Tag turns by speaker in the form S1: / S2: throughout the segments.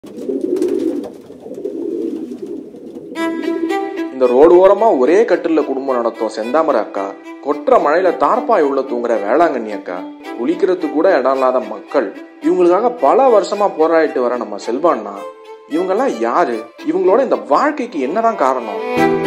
S1: இந்த ரோடு ஓரமா ஒரே கட்டில்ல குடும்பம் நடத்தும் செந்தாமரை அக்கா கொற்ற மழையில தார்பாய் உள்ள தூங்குற வேளாங்கண்ணி அக்கா குளிக்கிறதுக்கு கூட இடம் இல்லாத மக்கள் இவங்களுக்காக பல வருஷமா போராடிட்டு வர நம்ம செல்வான்னா இவங்கெல்லாம் யாரு இவங்களோட இந்த வாழ்க்கைக்கு என்னதான் காரணம்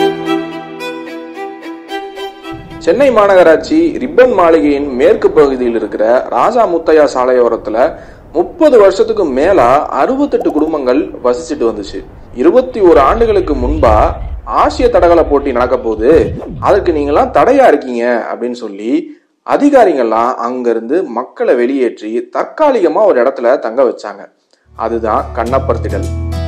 S1: சென்னை மாநகராட்சி ரிப்பன் மாளிகையின் மேற்கு பகுதியில் இருக்கிற ராஜா முத்தையா சாலையோரத்துல முப்பது வருஷத்துக்கு மேல அறுபத்தெட்டு குடும்பங்கள் வசிச்சுட்டு வந்துச்சு இருபத்தி ஒரு ஆண்டுகளுக்கு முன்பா ஆசிய தடகள போட்டி நடக்க போகுது அதுக்கு நீங்களாம் தடையா இருக்கீங்க அப்படின்னு சொல்லி அதிகாரிகள்லாம் அங்கிருந்து மக்களை வெளியேற்றி தற்காலிகமா ஒரு இடத்துல தங்க வச்சாங்க அதுதான் கண்ணப்பர் திடல்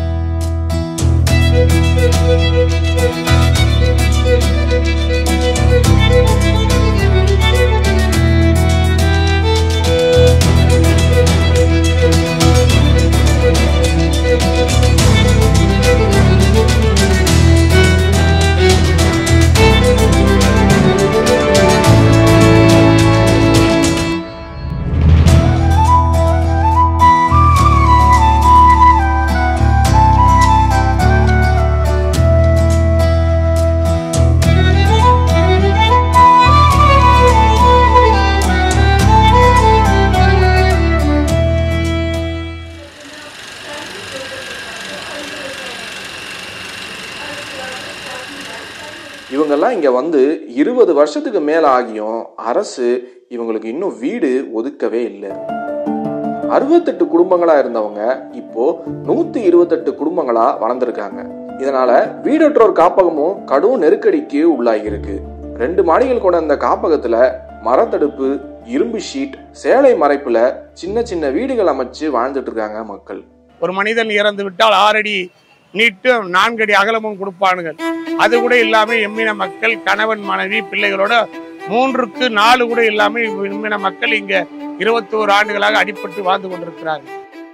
S1: இவங்கெல்லாம் இங்க வந்து இருபது வருஷத்துக்கு மேல ஆகியும் அரசு இவங்களுக்கு இன்னும் வீடு ஒதுக்கவே இல்லை அறுபத்தெட்டு குடும்பங்களா இருந்தவங்க இப்போ நூத்தி இருபத்தெட்டு குடும்பங்களா வளர்ந்துருக்காங்க இதனால வீடற்றோர் காப்பகமும் கடும் நெருக்கடிக்கு உள்ளாகி இருக்கு ரெண்டு மாடிகள் கொண்ட இந்த காப்பகத்துல மரத்தடுப்பு இரும்பு ஷீட் சேலை மறைப்புல சின்ன சின்ன வீடுகள் அமைச்சு வாழ்ந்துட்டு இருக்காங்க மக்கள்
S2: ஒரு மனிதன் இறந்து விட்டால் ஆறடி நீட்டும் நான்கடி அகலமும் கொடுப்பானுங்க அது கூட இல்லாம எம்மின மக்கள் கணவன் மனைவி பிள்ளைகளோட மூன்றுக்கு நாலு கூட இல்லாம எம்மின மக்கள் இங்க இருபத்தோரு ஆண்டுகளாக அடிபட்டு வாழ்ந்து கொண்டிருக்கிறார்கள்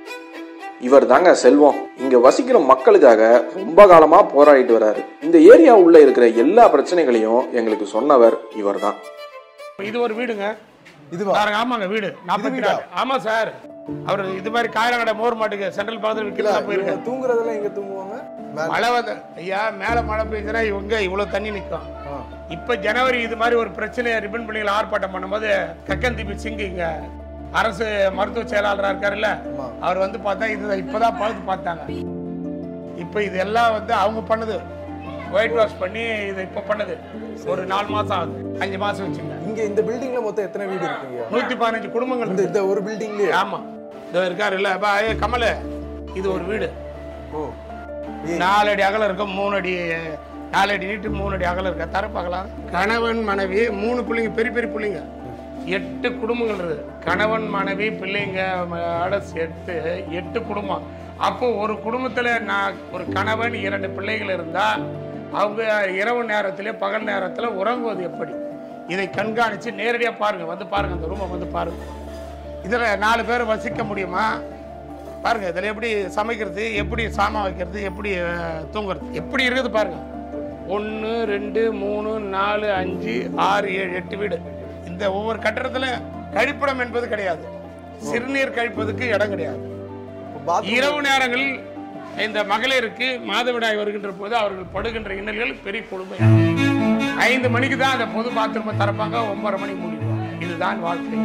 S1: இவர் தாங்க செல்வம் இங்க வசிக்கிற மக்களுக்காக ரொம்ப காலமா போராடிட்டு வராரு இந்த ஏரியா உள்ள இருக்கிற எல்லா பிரச்சனைகளையும் எங்களுக்கு சொன்னவர் இவர்தான்
S2: இது ஒரு வீடுங்க
S3: இதுவா
S2: பாருங்க, ஆமாங்க வீடு நாற்பத்தி
S3: வீடா?
S2: நாலு ஆமா சார் அவர் இது மாதிரி காயலங்கடை மோர் மாட்டுக்கு சென்ட்ரல் பக்கத்தில்
S3: இல்ல
S2: விற்கிறதா போயிருக்காரு
S3: இவங்க தூங்குறதெல்லாம் எங்க தூங்குவாங்க மேல.
S2: மழை வந்து ஐயா மேல மழை பெய்ஞ்சுன்னா இவங்க இவ்வளவு தண்ணி நிற்கும்
S3: ஆ.
S2: இப்ப ஜனவரி இது மாதிரி ஒரு பிரச்சனையை ரிப்பன் பள்ளிகள் ஆர்ப்பாட்டம் பண்ணும்போது கக்கன் தீபி சிங் இங்க அரசு மருத்துவ செயலாளராக இருக்காருல்ல
S3: ஆமா.
S2: அவர் வந்து பார்த்தா இது இப்பதான் பார்த்து பார்த்தாங்க இப்ப இது எல்லாம் வந்து அவங்க பண்ணுது ஒயிட் வாஷ் பண்ணி இது இப்ப பண்ணுது ஒரு நாலு மாசம் ஆகுது அஞ்சு மாசம் வச்சுங்க
S3: இங்க இந்த பில்டிங்ல மொத்தம் எத்தனை வீடு இருக்குங்க
S2: நூத்தி பதினஞ்சு குடும்பங்கள்
S3: இந்த
S2: இருக்கு.
S3: இந்த ஒரு பில்டிங்லயே
S2: ஆமா இதோ இருக்காரு இல்ல பா ஏ கமலு இது ஒரு வீடு
S3: ஓ ஏய்,
S2: நாலு அடி அகலம் இருக்கும் மூணு அடி நாலு அடி நீட்டு மூணு அடி அகலம் இருக்க தர பார்க்கலாம் கணவன் மனைவி மூணு பிள்ளைங்க பெரிய பெரிய பிள்ளைங்க எட்டு குடும்பங்கள் இருக்குது கணவன் மனைவி பிள்ளைங்க ஆட சேர்த்து எட்டு குடும்பம் அப்போ ஒரு குடும்பத்துல நான் ஒரு கணவன் இரண்டு பிள்ளைகள் இருந்தா அவங்க இரவு நேரத்திலே பகல் நேரத்துல உறங்குவது எப்படி இதை கண்காணிச்சு நேரடியா பாருங்க வந்து பாருங்க அந்த ரூமை வந்து பாருங்க இதுல நாலு பேர் வசிக்க முடியுமா பாருங்க இதில் எப்படி சமைக்கிறது எப்படி சாமான் வைக்கிறது எப்படி அஹ், தூங்குறது எப்படி இருக்குது பாருங்க ஒன்று ரெண்டு மூணு நாலு அஞ்சு ஆறு ஏழு எட்டு வீடு இந்த ஒவ்வொரு கட்டடத்துல கழிப்பிடம் என்பது கிடையாது சிறுநீர் கழிப்பதுக்கு இடம் கிடையாது
S3: bathroom-
S2: இரவு நேரங்களில் இந்த மகளிருக்கு மாதவிடாய் வருகின்ற போது அவர்கள் படுகின்ற இன்னல்கள் பெரிய கொடுமை ஐந்து மணிக்கு தான் அந்த பொது பாத்ரூமை திறப்பாங்க ஒன்பதரை மணிக்கு மூடிடுவாங்க இதுதான் வாழ்க்கையா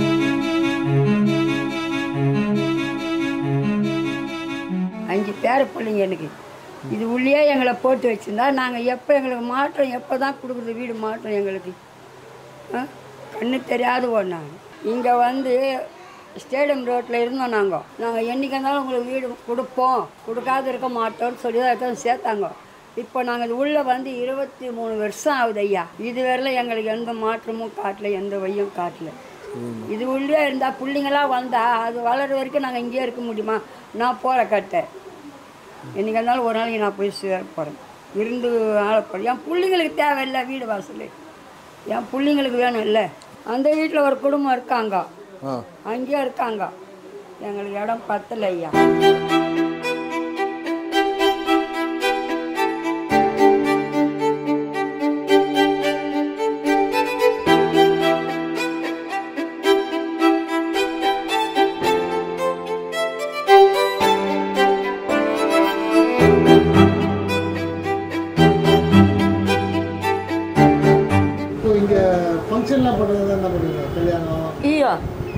S4: அஞ்சு பேர பிள்ளைங்க எனக்கு இது உள்ளே எங்களை போட்டு வச்சிருந்தா நாங்கள் எப்போ எங்களுக்கு மாற்றம் எப்போ தான் கொடுக்குறது வீடு மாற்றம் எங்களுக்கு ஆ? கண்ணு தெரியாத ஒன்றாங்க இங்கே வந்து ஸ்டேடியம் ரோட்டில் இருந்தோம் நாங்கள் நாங்கள் என்றைக்கு இருந்தாலும் உங்களுக்கு வீடு கொடுப்போம் கொடுக்காத இருக்க மாட்டோம்னு சொல்லி தான் எடுத்து சேர்த்தாங்க இப்போ நாங்கள் இது உள்ளே வந்து இருபத்தி மூணு வருஷம் ஆகுது ஐயா இதுவரையிலும் எங்களுக்கு எந்த மாற்றமும் காட்டல எந்த வையும் காட்டல இது உள்ளே இருந்தால் பிள்ளைங்களாம் வந்தால் அது வளர வரைக்கும் நாங்கள் இங்கேயே இருக்க முடியுமா நான் போகிற கட்டை என்னைக்கு இருந்தாலும் ஒரு நாளைக்கு நான் போய் சேர போகிறேன் இருந்து ஆள போகிறேன் என் பிள்ளைங்களுக்கு தேவையில்லை வீடு வாசல் என் பிள்ளைங்களுக்கு வேணும் இல்லை அந்த வீட்டில் ஒரு குடும்பம் இருக்காங்க
S3: ஆ.
S4: அங்கேயே இருக்காங்க எங்களுக்கு இடம் பத்தல ஐயா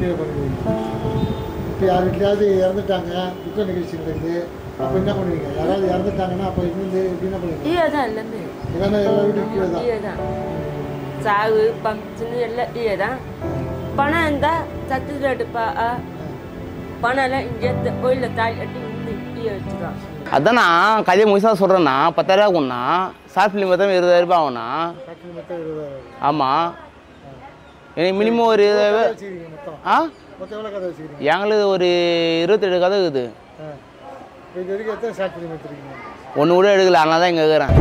S5: கீழே பண்ணுவீங்க இப்போ யார் வீட்லையாவது இறந்துட்டாங்க துக்க நிகழ்ச்சி நடக்குது அப்போ என்ன பண்ணுவீங்க யாராவது இறந்துட்டாங்கன்னா அப்போ இருந்து எப்படி என்ன பண்ணுவீங்க
S6: கீழே தான் எல்லாமே
S5: எல்லாமே எல்லா வீடும் கீழே தான்
S6: கீழே தான் சாவு பங்க்ஷனு எல்லாம் கீழே தான் பணம் இருந்தால் சத்துட்டு எடுப்பா பணம் எல்லாம் இங்கே கோயிலில் தாய் கட்டி இருந்து கீழே வச்சுருவான்
S7: அதான் நான் கதையை முழுசாக சொல்கிறேன்னா பத்தாயிரம் ஆகும்னா ஷார்ட் ஃபிலிம் பார்த்தா இருபதாயிரம் ரூபாய் ஆகும்ண்ணா
S5: ஃபேக்ட்ரி மட்டும் இருபதாயிரம்
S7: ஆமாம் எனக்கு மினிமம் ஒரு
S5: வச்சுக்கிறீங்க மொத்தம்
S7: ஆ
S5: மொத்தம் எவ்வளோ கதை வச்சுக்கிறீங்க
S7: எங்களுக்கு ஒரு இருபத்தெட்டு கதை இருக்குது
S5: ஆ இப்போ இது வரைக்கும் எத்தனை ஷார்ட் ஃபிலிம் எடுத்துருக்கீங்க
S7: ஒன்று கூட எடுக்கல அதனால தான் இங்கே இருக்கிறேன்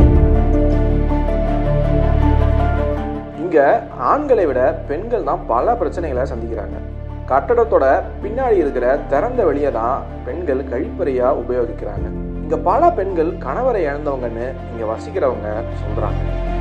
S1: இங்க ஆண்களை விட பெண்கள் தான் பல பிரச்சனைகளை சந்திக்கிறாங்க கட்டடத்தோட பின்னாடி இருக்கிற திறந்த வெளியை தான் பெண்கள் கழிப்பறையா உபயோகிக்கிறாங்க இங்க பல பெண்கள் கணவரை இழந்தவங்கன்னு இங்க வசிக்கிறவங்க சொல்றாங்க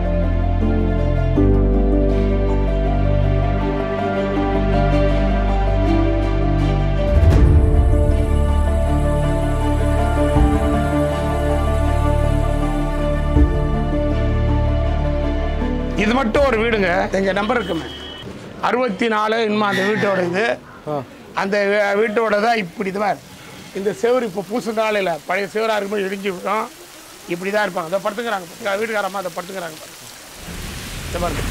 S2: இது மட்டும் ஒரு வீடுங்க எங்கள் நம்பர் இருக்குமே அறுபத்தி நாலு இன்னும் அந்த வீட்டோட இது அந்த வீ- வீட்டோட தான் இப்படி தான் இருக்கு. இந்த செவுரு இப்போ பூசுனால இல்லை பழைய செவராக இருக்கும்போது இடிஞ்சு விட்டோம் இப்படி தான் இருப்பாங்க அதை படுத்துக்கிறாங்க பாத்தீங்களா? வீட்டுக்காரம்மா அதை படுத்துக்கிறாங்க பாருங்க. இந்த பாருங்க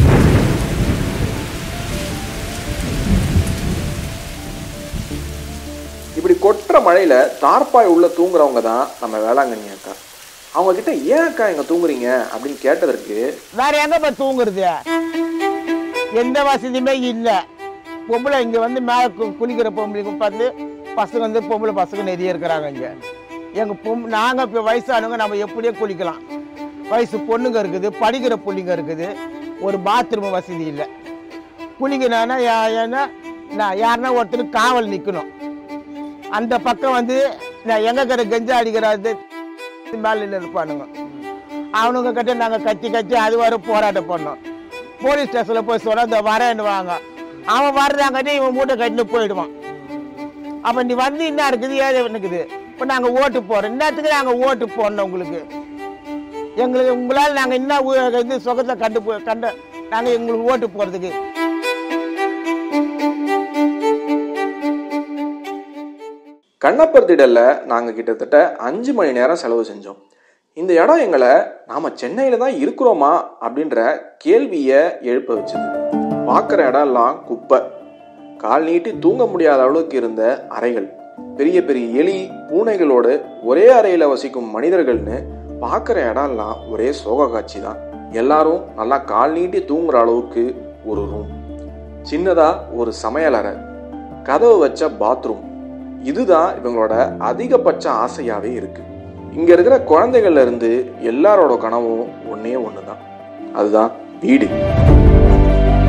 S1: இப்படி கொட்டுற மழையில தார்ப்பாய் உள்ள தூங்குறவங்க தான் நம்ம வேளாங்கண்ணி அக்கா அவங்க கிட்ட ஏன் அக்கா இங்க தூங்குறீங்க அப்படின்னு கேட்டதற்கு
S8: வேற எங்க போய் தூங்குறது எந்த வசதியுமே இல்லை பொம்பளை இங்க வந்து மேல கு- குளிக்கிற பொம்பளைக்கு பார்த்து பசங்க வந்து பொம்பளை பசங்க நிறைய இருக்கிறாங்க இங்க எங்க பொம் நாங்க இப்போ வயசானவங்க நம்ம எப்படியே குளிக்கலாம் வயசு பொண்ணுங்க இருக்குது படிக்கிற பிள்ளைங்க இருக்குது ஒரு பாத்ரூம் வசதி இல்லை குளிக்கணும்னா யா- ஏன்னா நான் யாருன்னா ஒருத்தர் காவல் நிற்கணும் அந்த பக்கம் வந்து நான் எங்க கிட்ட கெஞ்சா அடிக்கிறாது மேல இருப்பானுங்க அவனுங்க கிட்ட நாங்க கத்தி கத்தி அது வரை போராட்டம் பண்ணோம் போலீஸ் ஸ்டேஷன்ல போய் சொன்னா இந்த வரேன்னுவாங்க அவன் வர்றாங்கன்னு இவன் மூட்டை கட்டிட்டு போயிடுவான் அப்ப நீ வந்து என்ன இருக்குது ஏது இருக்குது இப்ப நாங்க ஓட்டு போறோம் இன்னத்துக்கு நாங்க ஓட்டு போடணும் உங்களுக்கு எங்களுக்கு உங்களால நாங்க என்ன உ- இது சுகத்தை கண்டு போ- கண்டு நாங்க எங்களுக்கு ஓட்டு போறதுக்கு
S1: கண்ணப்பர் திடல்ல நாங்க கிட்டத்தட்ட அஞ்சு மணி நேரம் செலவு செஞ்சோம் இந்த இடம் எங்களை நாம சென்னையில தான் இருக்கிறோமா அப்படின்ற கேள்விய எழுப்ப வச்சது பார்க்குற இடம் எல்லாம் குப்பை கால் நீட்டி தூங்க முடியாத அளவுக்கு இருந்த அறைகள் பெரிய பெரிய எலி பூனைகளோடு ஒரே அறையில வசிக்கும் மனிதர்கள்னு பார்க்குற இடம் எல்லாம் ஒரே சோக காட்சி தான் எல்லாரும் நல்லா கால் நீட்டி தூங்குற அளவுக்கு ஒரு ரூம் சின்னதா ஒரு சமையலறை கதவு வச்ச பாத்ரூம் இதுதான் இவங்களோட அதிகபட்ச ஆசையாவே இருக்கு இங்க இருக்கிற குழந்தைகள்ல இருந்து எல்லாரோட கனவும் ஒன்னே ஒண்ணுதான் அதுதான் வீடு